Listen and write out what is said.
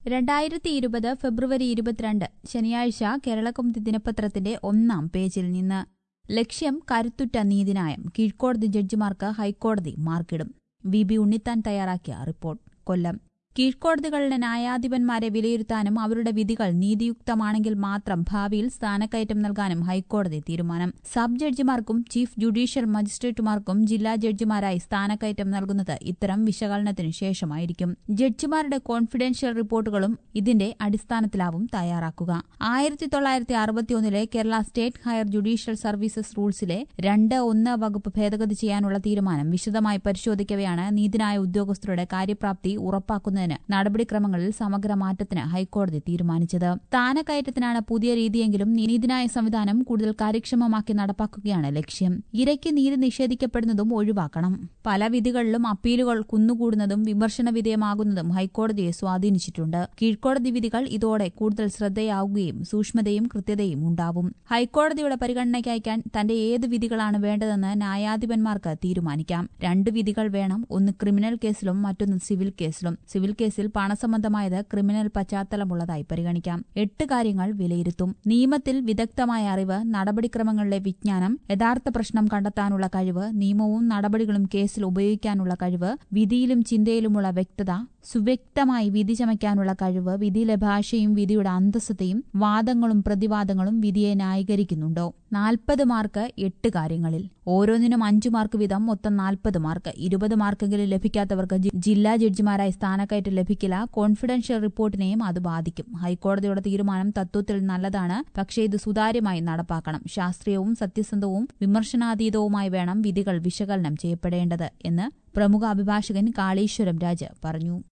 രണ്ടായിരത്തി ഇരുപത് ഫെബ്രുവരി ഇരുപത്തിരണ്ട് ശനിയാഴ്ച കേരളകൗമുദി ദിനപത്രത്തിന്റെ ഒന്നാം പേജിൽ നിന്ന് ലക്ഷ്യം കരുത്തുറ്റ നീതിന്യായം കീഴ്ക്കോടതി ജഡ്ജിമാർക്ക് ഹൈക്കോടതി മാർക്കിടും വി ബി ഉണ്ണിത്താൻ തയ്യാറാക്കിയ റിപ്പോർട്ട് കൊല്ലം കീഴ്ക്കോടതികളിലെ ന്യായാധിപന്മാരെ വിലയിരുത്താനും അവരുടെ വിധികൾ നീതിയുക്തമാണെങ്കിൽ മാത്രം ഭാവിയിൽ സ്ഥാനക്കയറ്റം നൽകാനും ഹൈക്കോടതി തീരുമാനം സബ് ജഡ്ജിമാർക്കും ചീഫ് ജുഡീഷ്യൽ മജിസ്ട്രേറ്റുമാർക്കും ജില്ലാ ജഡ്ജിമാരായി സ്ഥാനക്കയറ്റം നൽകുന്നത് ഇത്തരം വിശകലനത്തിനു ശേഷമായിരിക്കും ജഡ്ജിമാരുടെ കോൺഫിഡൻഷ്യൽ റിപ്പോർട്ടുകളും ഇതിന്റെ അടിസ്ഥാനത്തിലാവും തയ്യാറാക്കുക ആയിരത്തി തൊള്ളായിരത്തി അറുപത്തിയൊന്നിലെ Kerala state higher judicial services റൂൾസിലെ രണ്ട് ഒന്ന് വകുപ്പ് ഭേദഗതി ചെയ്യാനുള്ള തീരുമാനം വിശദമായി പരിശോധിക്കവെയാണ് നീതിന്യായ ഉദ്യോഗസ്ഥരുടെ കാര്യപ്രാപ്തി ഉറപ്പാക്കുന്നതിന് നടപടിക്രമങ്ങളിൽ സമഗ്ര മാറ്റത്തിന് ഹൈക്കോടതി തീരുമാനിച്ചത് സ്ഥാനക്കയറ്റത്തിനാണ് പുതിയ രീതിയെങ്കിലും നീതിന്യായ സംവിധാനം കൂടുതൽ കാര്യക്ഷമമാക്കി നടപ്പാക്കുകയാണ് ലക്ഷ്യം ഇരയ്ക്ക് നീതി നിഷേധിക്കപ്പെടുന്നതും ഒഴിവാക്കണം പല വിധികളിലും അപ്പീലുകൾ കുന്നുകൂടുന്നതും വിമർശന വിധേയമാകുന്നതും ഹൈക്കോടതിയെ സ്വാധീനിച്ചിട്ടുണ്ട് കീഴ്ക്കോടതി വിധികൾ ഇതോടെ കൂടുതൽ ശ്രദ്ധയാവുകയും സൂക്ഷ്മതയും കൃത്യതയും ഉണ്ടാവും ഹൈക്കോടതിയുടെ പരിഗണനയ്ക്ക് അയക്കാൻ തന്റെ ഏത് വിധികളാണ് വേണ്ടതെന്ന് ന്യായാധിപന്മാർക്ക് തീരുമാനിക്കാം രണ്ട് വിധികൾ വേണം ഒന്ന് ക്രിമിനൽ കേസിലും മറ്റൊന്ന് സിവിൽ കേസിലും സിവിൽ കേസിൽ പണസംബന്ധമായത് ക്രിമിനൽ പശ്ചാത്തലമുള്ളതായി പരിഗണിക്കാം എട്ട് കാര്യങ്ങൾ വിലയിരുത്തും നിയമത്തിൽ വിദഗ്ധമായ അറിവ് നടപടിക്രമങ്ങളിലെ വിജ്ഞാനം യഥാർത്ഥ പ്രശ്നം കണ്ടെത്താനുള്ള കഴിവ് നിയമവും നടപടികളും കേസിൽ ഉപയോഗിക്കാനുള്ള കഴിവ് വിധിയിലും ചിന്തയിലുമുള്ള വ്യക്തത സുവ്യക്തമായി വിധി ചമയ്ക്കാനുള്ള കഴിവ് വിധിയിലെ ഭാഷയും വിധിയുടെ അന്തസ്സതയും വാദങ്ങളും പ്രതിവാദങ്ങളും വിധിയെ ന്യായീകരിക്കുന്നുണ്ടോ നാൽപ്പത് മാർക്ക് എട്ട് കാര്യങ്ങളിൽ ഓരോന്നിനും അഞ്ചു മാർക്ക് വീതം മൊത്തം നാൽപ്പത് മാർക്ക് ഇരുപത് മാർക്കെങ്കിലും ലഭിക്കാത്തവർക്ക് ജി- ജില്ലാ ജഡ്ജിമാരായി സ്ഥാനക്കയറ്റം ലഭിക്കില്ല കോൺഫിഡൻഷ്യൽ റിപ്പോർട്ടിനെയും അത് ബാധിക്കും ഹൈക്കോടതിയുടെ തീരുമാനം തത്വത്തിൽ നല്ലതാണ് പക്ഷേ ഇത് സുതാര്യമായി നടപ്പാക്കണം ശാസ്ത്രീയവും സത്യസന്ധവും വിമർശനാതീതവുമായി വേണം വിധികൾ വിശകലനം ചെയ്യപ്പെടേണ്ടത് എന്ന് പ്രമുഖ അഭിഭാഷകൻ കാളീശ്വരം രാജ് പറഞ്ഞു